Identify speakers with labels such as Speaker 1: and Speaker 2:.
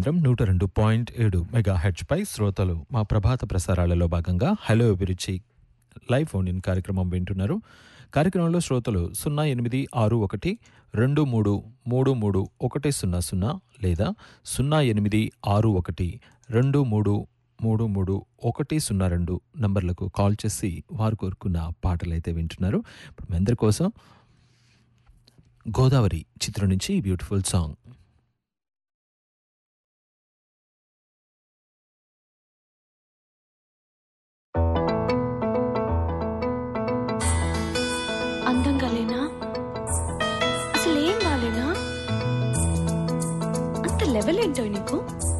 Speaker 1: కేంద్రం నూట రెండు పాయింట్ ఏడు మెగా హెడ్జ్పై శ్రోతలు మా ప్రభాత ప్రసారాలలో భాగంగా హలో అభిరుచి లైవ్ ఫోన్ ఇన్ కార్యక్రమం వింటున్నారు కార్యక్రమంలో శ్రోతలు సున్నా ఎనిమిది ఆరు ఒకటి రెండు మూడు మూడు మూడు ఒకటి సున్నా సున్నా లేదా సున్నా ఎనిమిది ఆరు ఒకటి రెండు మూడు మూడు మూడు ఒకటి సున్నా రెండు నంబర్లకు కాల్ చేసి వారు కోరుకున్న పాటలైతే వింటున్నారు ఇప్పుడు మీ అందరి కోసం గోదావరి చిత్రం నుంచి బ్యూటిఫుల్ సాంగ్
Speaker 2: అందంగా లేనా అసలు ఏం బాలేనా అంత లెవెల్ ఏంటో నీకు